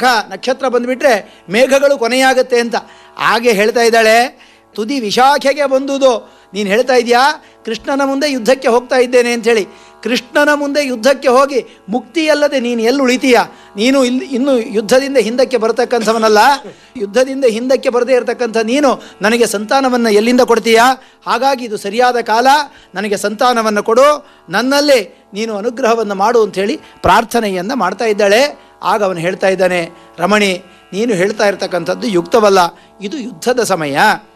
ನಕ್ಷತ್ರ ಬಂದುಬಿಟ್ರೆ ಮೇಘಗಳು ಕೊನೆಯಾಗುತ್ತೆ ಅಂತ ಹಾಗೆ ಹೇಳ್ತಾ ಇದ್ದಾಳೆ ತುದಿ ವಿಶಾಖೆಗೆ ಬಂದುದು ನೀನು ಹೇಳ್ತಾ ಇದೆಯಾ ಕೃಷ್ಣನ ಮುಂದೆ ಯುದ್ಧಕ್ಕೆ ಹೋಗ್ತಾ ಇದ್ದೇನೆ ಅಂಥೇಳಿ ಕೃಷ್ಣನ ಮುಂದೆ ಯುದ್ಧಕ್ಕೆ ಹೋಗಿ ಮುಕ್ತಿಯಲ್ಲದೆ ನೀನು ಎಲ್ಲಿ ಉಳಿತೀಯ ನೀನು ಇಲ್ಲಿ ಇನ್ನು ಯುದ್ಧದಿಂದ ಹಿಂದಕ್ಕೆ ಬರತಕ್ಕಂಥವನಲ್ಲ ಯುದ್ಧದಿಂದ ಹಿಂದಕ್ಕೆ ಬರದೇ ಇರತಕ್ಕಂಥ ನೀನು ನನಗೆ ಸಂತಾನವನ್ನು ಎಲ್ಲಿಂದ ಕೊಡ್ತೀಯಾ ಹಾಗಾಗಿ ಇದು ಸರಿಯಾದ ಕಾಲ ನನಗೆ ಸಂತಾನವನ್ನು ಕೊಡು ನನ್ನಲ್ಲಿ ನೀನು ಅನುಗ್ರಹವನ್ನು ಮಾಡು ಅಂಥೇಳಿ ಪ್ರಾರ್ಥನೆಯನ್ನು ಮಾಡ್ತಾ ಇದ್ದಾಳೆ ಆಗ ಅವನು ಹೇಳ್ತಾ ಇದ್ದಾನೆ ರಮಣಿ ನೀನು ಹೇಳ್ತಾ ಇರ್ತಕ್ಕಂಥದ್ದು ಯುಕ್ತವಲ್ಲ ಇದು ಯುದ್ಧದ ಸಮಯ